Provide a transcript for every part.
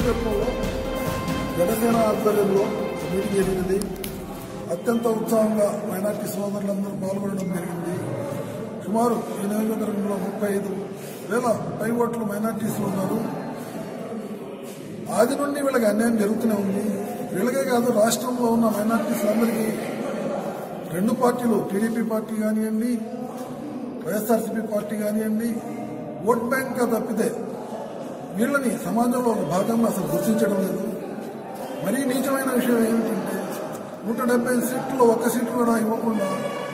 నియోజకవర్గంలో జనసేన ఆధ్వర్యంలో మీటింగ్ జరిగింది అత్యంత ఉత్సాహంగా మైనార్టీ సోదరులందరూ పాల్గొనడం జరిగింది సుమారు ఈ నియోజకవర్గంలో ముప్పై ఐదు వేల పై ఓట్లు మైనార్టీస్లు ఉన్నారు ఆది నుండి వీళ్ళకి అన్యాయం జరుగుతూనే ఉంది వీళ్ళకే కాదు రాష్ట్రంలో ఉన్న మైనార్టీస్ అందరికీ రెండు పార్టీలు టీడీపీ పార్టీ కానివ్వండి వైఎస్ఆర్సీపీ పార్టీ కానివ్వండి ఓట్ బ్యాంక్గా తప్పితే వీళ్ళని సమాజంలో ఒక భాగంగా అసలు గుర్తించడం లేదు మరీ నీచమైన విషయం ఏమిటంటే నూట డెబ్బై సీట్లు ఒక్క సీటు కూడా ఇవ్వకుండా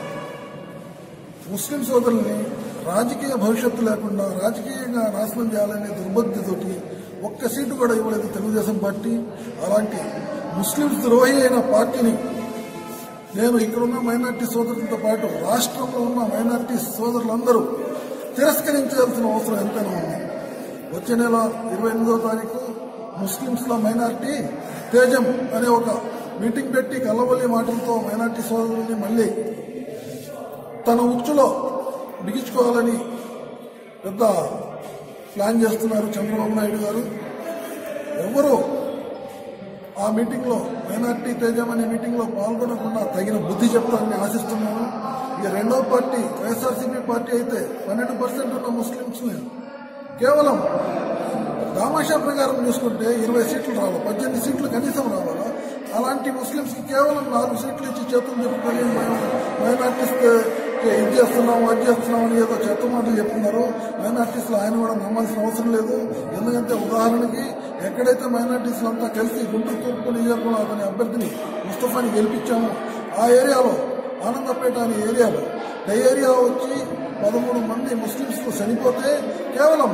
ముస్లిం సోదరుల్ని రాజకీయ భవిష్యత్తు లేకుండా రాజకీయంగా నాశనం చేయాలనే దుర్బుద్ధితోటి ఒక్క సీటు కూడా ఇవ్వలేదు తెలుగుదేశం పార్టీ అలాంటి ముస్లింస్ ద్రోహి అయిన పార్టీని నేను ఇక్కడున్న మైనార్టీ సోదరులతో పాటు రాష్ట్రంలో ఉన్న మైనార్టీ సోదరులందరూ తిరస్కరించాల్సిన అవసరం ఎంతైనా ఉంది వచ్చే నెల ఇరవై ఎనిమిదో తారీఖు ముస్లింస్ల మైనార్టీ తేజం అనే ఒక మీటింగ్ పెట్టి కల్లవల్లి మాటలతో మైనార్టీ సోదరుల్ని మళ్ళీ తన ఉచ్చులో బిగించుకోవాలని పెద్ద ప్లాన్ చేస్తున్నారు చంద్రబాబు నాయుడు గారు ఎవరు ఆ మీటింగ్లో మైనార్టీ తేజం అనే మీటింగ్లో పాల్గొనకుండా తగిన బుద్ధి చెప్తారని ఆశిస్తున్నాను ఇక రెండో పార్టీ వైఎస్ఆర్సీపీ పార్టీ అయితే పన్నెండు పర్సెంట్ ఉన్న ముస్లింస్ని కేవలం దామాషా ప్రకారం చూసుకుంటే ఇరవై సీట్లు రావాలి పద్దెనిమిది సీట్లు కనీసం రావాలా అలాంటి ముస్లింస్కి కేవలం నాలుగు సీట్లు ఇచ్చి చేతులు చెప్పుకొని మేము మైనార్టీస్కి ఇది చేస్తున్నాం అది చేస్తున్నాం అని ఏదో చెత్త మాటలు చెప్తున్నారు మైనార్టీస్లో ఆయన కూడా నమ్మాల్సిన అవసరం లేదు ఎందుకంటే ఉదాహరణకి ఎక్కడైతే మైనార్టీస్లు అంతా కలిసి గుంటూరు తూర్పు నియోజకవర్గంలో అతని అభ్యర్థిని ముస్తఫాని గెలిపించాము ఆ ఏరియాలో ఆనందపేట అనే ఏరియాలో ఆ ఏరియా వచ్చి పదమూడు మంది ముస్లింస్ చనిపోతే కేవలం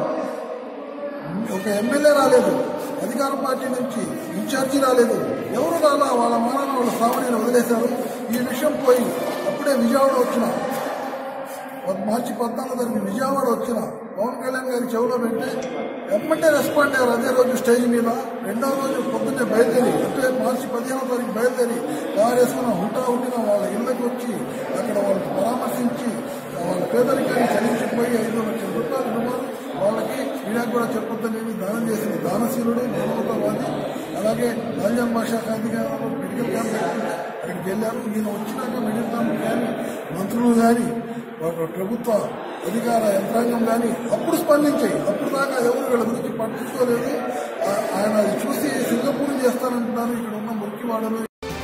ఒక ఎమ్మెల్యే రాలేదు అధికార పార్టీ నుంచి ఇన్ఛార్జి రాలేదు ఎవరు రాలా వాళ్ళ మానాన్ని వాళ్ళ సామాన్యులు వదిలేశారు ఈ విషయం పోయి అప్పుడే విజయవాడ వచ్చిన మార్చి పద్నాలుగు తారీఖు విజయవాడ వచ్చిన పవన్ కళ్యాణ్ గారి చెవిలో పెట్టి ఎమ్మంటే రెస్పాండ్ అయ్యారు అదే రోజు స్టేజ్ మీద రెండవ రోజు పొద్దున్నే బయలుదేరి అంటే మార్చి పదిహేనో తారీఖు బయలుదేరి కారు వేసుకున్న హుటా హుట్టిన వాళ్ళ ఇళ్ళకి వచ్చి అక్కడ వాళ్ళకి పరామర్శించి వాళ్ళ పేదరికాన్ని చలించిపోయి ఐదు లక్షల రూపాయలు రుణాలు వాళ్ళకి వీళ్ళకి కూడా చెప్పొద్దని దానం చేసిన దానశీలుడు మానవతావాది అలాగే రాజ్యాంగ భాషా అధికారులు మెడికల్ క్యాంప్ పెట్టుకుంటే అక్కడికి వెళ్ళారు ఈయన వచ్చినాక మెడికల్ క్యాంప్ కానీ మంత్రులు కానీ వాళ్ళ ప్రభుత్వ అధికార యంత్రాంగం కానీ అప్పుడు స్పందించాయి అప్పుడు దాకా ఎవరు వీళ్ళ గురించి పట్టించుకోలేదు ఆ- ఆయన అది చూసి సింగపూర్ చేస్తానంటున్నారు ఇక్కడ ఉన్న మురికివాడలు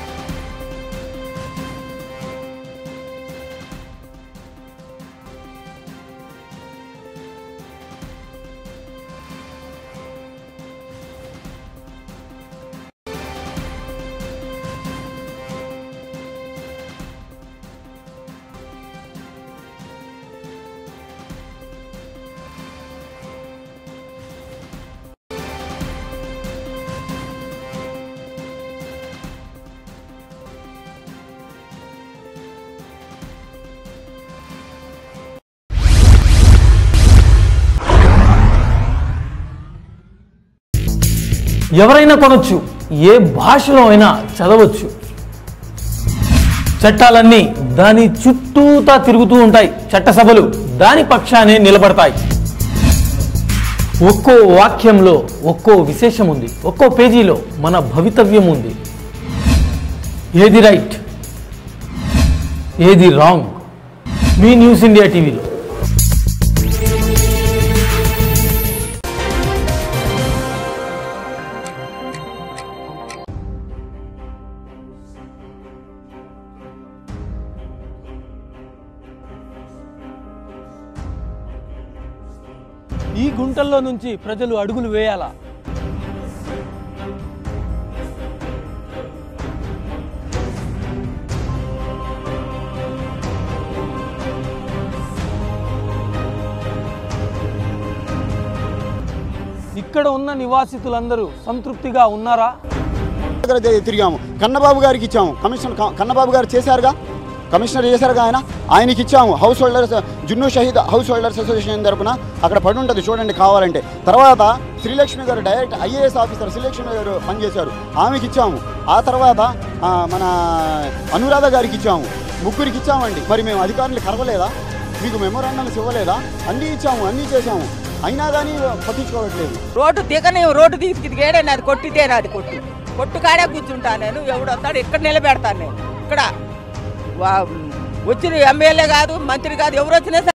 ఎవరైనా కొనొచ్చు ఏ భాషలో అయినా చదవచ్చు చట్టాలన్నీ దాని చుట్టూతా తిరుగుతూ ఉంటాయి చట్టసభలు దాని పక్షానే నిలబడతాయి ఒక్కో వాక్యంలో ఒక్కో విశేషం ఉంది ఒక్కో పేజీలో మన భవితవ్యం ఉంది ఏది రైట్ ఏది రాంగ్ మీ న్యూస్ ఇండియా టీవీలో ఈ గుంటల్లో నుంచి ప్రజలు అడుగులు వేయాలా ఇక్కడ ఉన్న నివాసితులందరూ సంతృప్తిగా ఉన్నారా దగ్గర తి- తిరిగాము కన్నబాబు గారికి ఇచ్చాము కమిషనర్ క- కన్నబాబు గారు చేశారుగా కమిషనర్ చేశారుగా ఆయన ఆయనకి ఇచ్చాము హౌస్ హోల్డర్స్ జున్ను షహీద్ హౌస్ హోల్డర్స్ అసోసియేషన్ తరపున అక్కడ పడి ఉంటుంది చూడండి కావాలంటే తర్వాత శ్రీలక్ష్మి గారు డైరెక్ట్ ఐఏఎస్ ఆఫీసర్ శ్రీలక్ష్మి గారు పనిచేశారు ఆమెకి ఇచ్చాము ఆ తర్వాత ఆ, మన అనురాధ గారికి ఇచ్చాము ముగ్గురికి ఇచ్చామండి మరి మేము అధికారులు కరవలేదా మీకు మెమోరాండమ్స్ ఇవ్వలేదా అన్నీ ఇచ్చాము అన్నీ చేశాము అయినా కానీ పట్టించుకోవట్లేదు రోడ్డు దిగని రోడ్డు తీసుకు దిగేడే నాది కొట్టితే నాది కొట్టు కొట్టు కాడే కూర్చుంటా నేను ఎవడు వస్తాడు ఇక్కడ నిలబెడతాను నేను ఇక్కడ వా- వచ్చిన ఎమ్మెల్యే కాదు మంత్రి కాదు ఎవరు వచ్చినా సరే